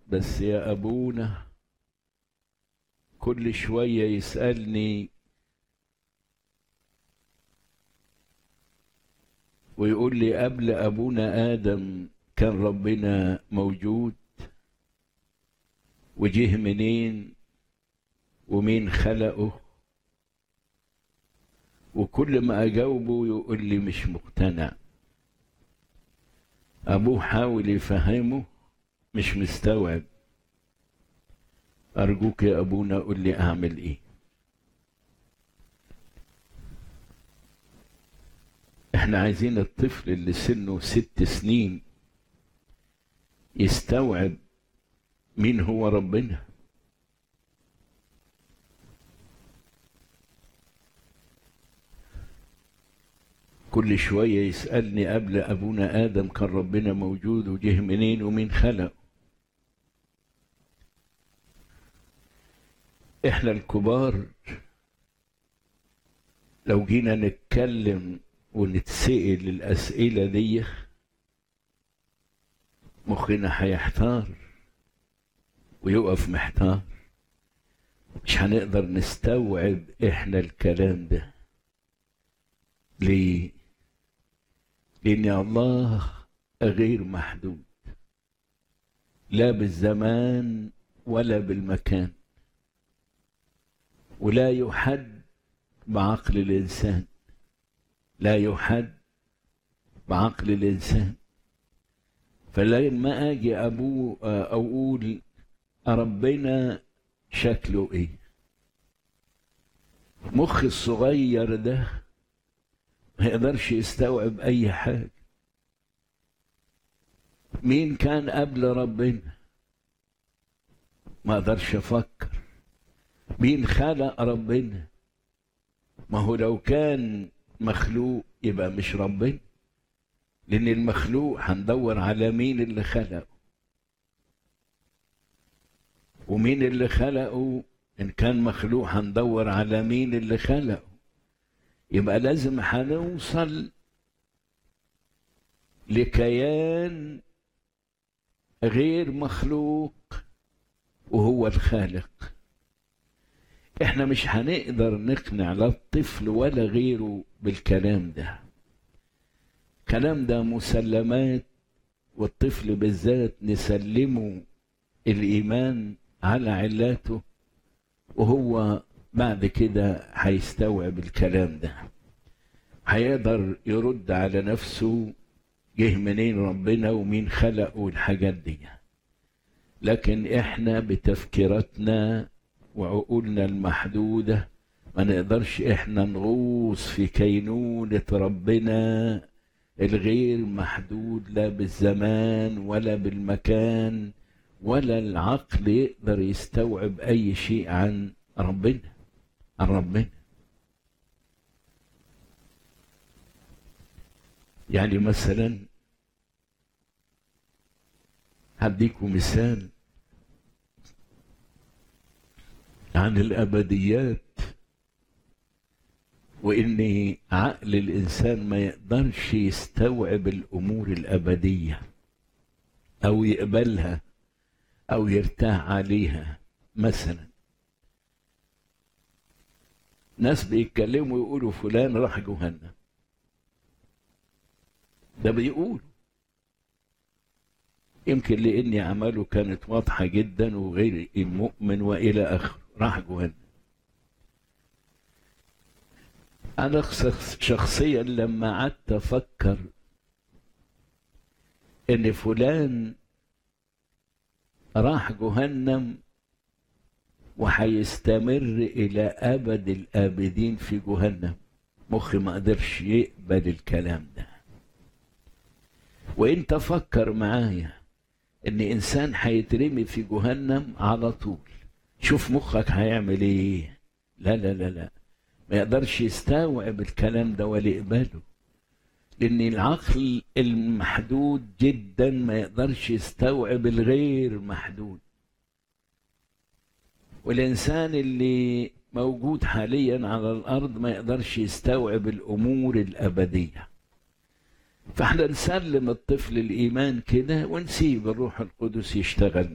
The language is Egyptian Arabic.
بس يا أبونا كل شوية يسألني ويقول لي قبل أبونا آدم كان ربنا موجود وجه منين ومين خلقه وكل ما أجاوبه يقول لي مش مقتنع أبوه حاول يفهمه مش مستوعب أرجوك يا أبونا قول لي أعمل إيه إحنا عايزين الطفل اللي سنه ست سنين يستوعب مين هو ربنا كل شوية يسألني قبل أبونا آدم كان ربنا موجود وجه منين ومين خلق إحنا الكبار لو جينا نتكلم ونتسأل الأسئلة دي مخنا هيحتار ويقف محتار مش هنقدر نستوعب احنا الكلام ده ليه لان الله غير محدود لا بالزمان ولا بالمكان ولا يحد بعقل الانسان لا يحد بعقل الانسان فلما اجي ابوه او اقول ربنا شكله ايه مخ الصغير ده ما يقدرش يستوعب اي حاجه مين كان قبل ربنا ما اقدرش افكر مين خلق ربنا ما هو لو كان مخلوق يبقى مش ربنا لان المخلوق هندور على مين اللي خلقه ومين اللي خلقه ان كان مخلوق هندور على مين اللي خلقه يبقى لازم هنوصل لكيان غير مخلوق وهو الخالق احنا مش هنقدر نقنع لا الطفل ولا غيره بالكلام ده الكلام ده مسلمات والطفل بالذات نسلمه الايمان على علاته وهو بعد كده هيستوعب الكلام ده هيقدر يرد على نفسه جه منين ربنا ومين خلقه والحاجات دي لكن احنا بتفكيراتنا وعقولنا المحدودة ما نقدرش احنا نغوص في كينونة ربنا الغير محدود لا بالزمان ولا بالمكان ولا العقل يقدر يستوعب اي شيء عن ربنا عن ربنا يعني مثلا هديكم مثال عن الابديات وان عقل الانسان ما يقدرش يستوعب الامور الابديه او يقبلها او يرتاح عليها مثلا ناس بيتكلموا يقولوا فلان راح جهنم ده بيقولوا يمكن لان اعماله كانت واضحه جدا وغير مؤمن والى اخره راح جهنم انا شخصيا لما قعدت افكر ان فلان راح جهنم وهيستمر الى ابد الابدين في جهنم مخي ما قدرش يقبل الكلام ده وانت فكر معايا ان انسان هيترمي في جهنم على طول شوف مخك هيعمل ايه لا لا لا لا ما يقدرش يستوعب الكلام ده ولا يقبله لان العقل المحدود جدا ما يقدرش يستوعب الغير محدود والإنسان اللي موجود حاليا على الأرض ما يقدرش يستوعب الأمور الأبدية فاحنا نسلم الطفل الإيمان كده ونسيب الروح القدس يشتغل